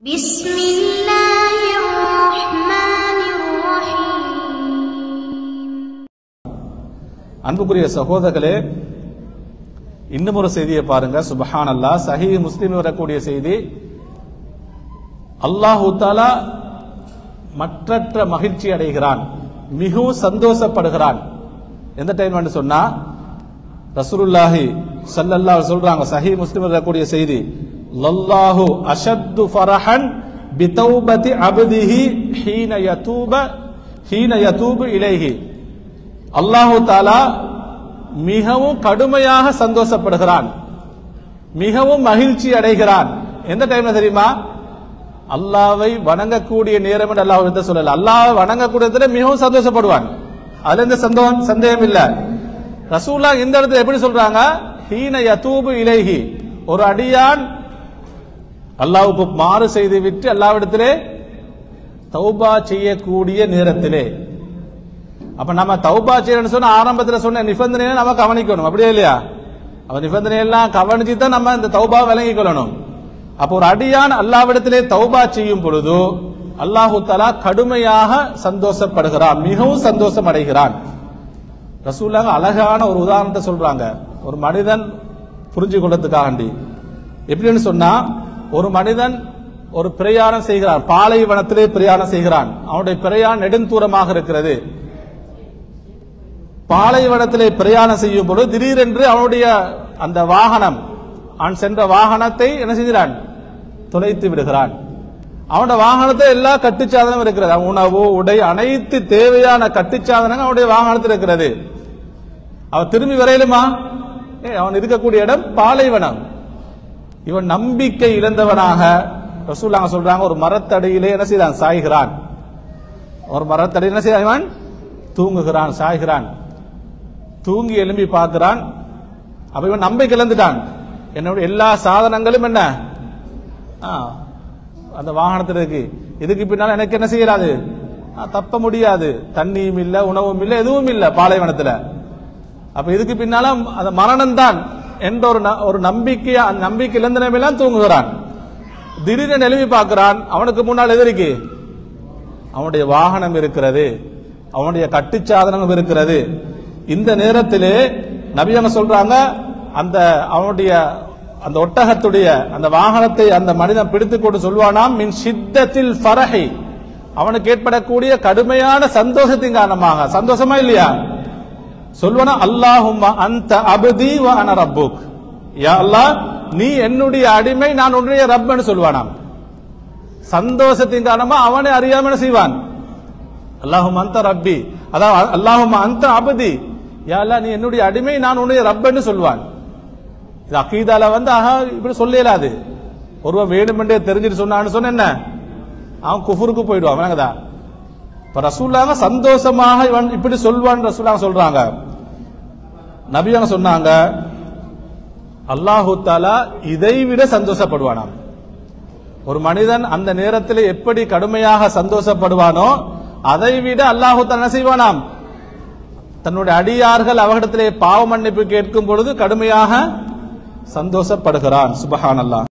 بسم الله الرحمن الرحيم அன்புக்குரிய சகோதரர்களே இன்னும் ஒரு செய்தியை பாருங்க சுபஹான் அல்லாஹ் சஹீ முஸ்லிம் வரக்கூடிய செய்தி அல்லாஹு தாலா மற்றற்ற மகிழ்ச்சி அடைகிறான் மிகவும் சந்தோஷப்படுகிறான் எந்த டைம் சொன்னா ரசூலுல்லாஹி ஸல்லல்லாஹு அலைஹி சொல்றாங்க சஹீ முஸ்லிம் வரக்கூடிய செய்தி லல்லாஹு அஷத்து ஃபரஹன் பிதௌபதி அப்திஹி ஹீன யதூப ஹீன யதூபு இலைஹி அல்லாஹு தாலா மிகவும் கடுமையாக சந்தோஷப்படுகிறான் மிகவும் மகிழ்ச்சி அடைகிறான் எந்த டைம்ல தெரியுமா அல்லாவை வணங்கக்கூடிய நேரம் என்று அல்லாஹ் வந்து சொல்லல அல்லாஹ் வணங்கக்கூடியதுல மிகவும் சந்தோஷப்படுவான் அதுல எந்த சந்தோஷம் சந்தேகம் இல்ல ரசூல்லா இந்த இடத்துல எப்படி சொல்றாங்க ஹீன யதூபு இலைஹி ஒரு அடியான் அல்லாவுக்கு மாறு செய்து விட்டு அல்லாவிடத்திலே தௌபா செய்யக்கூடிய நேரத்திலே அப்ப நம்ம தௌபா செய்யணும்னு சொன்ன ஆரம்பத்துல சொன்ன நிபந்தனையை நம்ம கவனிக்கணும் அப்படியே இல்லையா அப்ப நிபந்தனை எல்லாம் கவனிச்சு தான் நம்ம இந்த தௌபா விளங்கிக் கொள்ளணும் அப்ப ஒரு அடியான் அல்லாவிடத்திலே தௌபா செய்யும் பொழுது அல்லாஹு தலா கடுமையாக சந்தோஷப்படுகிறான் மிகவும் சந்தோஷம் அடைகிறான் ரசூலாக அழகான ஒரு உதாரணத்தை சொல்றாங்க ஒரு மனிதன் புரிஞ்சு கொள்றதுக்காண்டி எப்படின்னு சொன்னா ஒரு மனிதன் ஒரு பிரயாணம் செய்கிறான் பாலைவனத்திலே பிரயாணம் செய்கிறான் அவனுடைய பிரயாணம் நெடுந்தூரமாக இருக்கிறது பாலைவனத்திலே பிரயாணம் செய்யும் பொழுது திடீரென்று அவனுடைய அந்த வாகனம் அவன் சென்ற வாகனத்தை என்ன செய்கிறான் தொலைத்து விடுகிறான் அவனோட வாகனத்தை எல்லா கட்டுச்சாதனம் இருக்கிறது அவன் உணவு உடை அனைத்து தேவையான கட்டுச்சாதனங்கள் அவனுடைய வாகனத்தில் இருக்கிறது அவன் திரும்பி வரையிலுமா ஏ அவன் இருக்கக்கூடிய இடம் பாலைவனம் இவன் நம்பிக்கை இழந்தவனாக ரசூலாங்க சொல்றாங்க ஒரு மரத்தடியிலே என்ன செய்தான் சாய்கிறான் ஒரு மரத்தடியில் என்ன செய்தான் இவன் தூங்குகிறான் சாய்கிறான் தூங்கி எழும்பி பார்க்கிறான் அப்ப இவன் நம்பிக்கை இழந்துட்டான் என்னுடைய எல்லா சாதனங்களும் என்ன ஆ, அந்த வாகனத்தில் இருக்கு இதுக்கு பின்னால எனக்கு என்ன செய்யறாது ஆ, தப்ப முடியாது தண்ணியும் இல்ல உணவும் இல்ல எதுவும் இல்ல பாலைவனத்துல அப்ப இதுக்கு பின்னால அந்த மரணம் தான் என்ற ஒரு ந- ஒரு நம்பிக்கையா அந்த நம்பிக்கை இழந்த நிலைமையெல்லாம் தூங்குகிறான் திடீர்னு எழுப்பி பார்க்கிறான் அவனுக்கு முன்னால் எது இருக்கு அவனுடைய வாகனம் இருக்கிறது அவனுடைய கட்டுச்சாதனம் இருக்கிறது இந்த நேரத்திலே நபியங்க சொல்றாங்க அந்த அவனுடைய அந்த ஒட்டகத்துடைய அந்த வாகனத்தை அந்த மனிதன் பிடித்துக் கொண்டு சொல்வானாம் மின் சித்தத்தில் ஃபரஹி அவனுக்கு ஏற்படக்கூடிய கடுமையான சந்தோஷத்தின் காரணமாக சந்தோஷமா இல்லையா சொல்வனா அல்லாஹும்ம அந்த அபதி வ அன ரப்புக் யா அல்லாஹ் நீ என்னுடைய அடிமை நான் உன்னுடைய ரப்னு சொல்வானாம் சந்தோஷத்தின் காரணமா அவனை அறியாம என்ன செய்வான் அல்லாஹும் அந்த ரப்பி அதாவது அல்லாஹும் அந்த அபதி யா அல்லாஹ் நீ என்னுடைய அடிமை நான் உன்னுடைய ரப்பன்னு சொல்வான் இது அகீதால வந்து ஆஹா இப்படி சொல்லலாது ஒருவன் வேணுமென்றே தெரிஞ்சுட்டு சொன்னான்னு சொன்ன என்ன அவன் குஃபுருக்கு போயிடுவான் விளங்குதா இப்ப ரசூல்லாங்க சந்தோஷமாக இவன் இப்படி சொல்வான் ரசூலாங்க சொல்றாங்க நபியாங்க சொன்னாங்க அல்லாஹு தாலா இதை விட சந்தோஷப்படுவானாம் ஒரு மனிதன் அந்த நேரத்தில் எப்படி கடுமையாக சந்தோஷப்படுவானோ அதை விட அல்லாஹு தாலா என்ன செய்வானாம் தன்னுடைய அடியார்கள் அவரிடத்திலே பாவ மன்னிப்பு கேட்கும் பொழுது கடுமையாக சந்தோஷப்படுகிறான் சுபஹான் அல்லாஹ்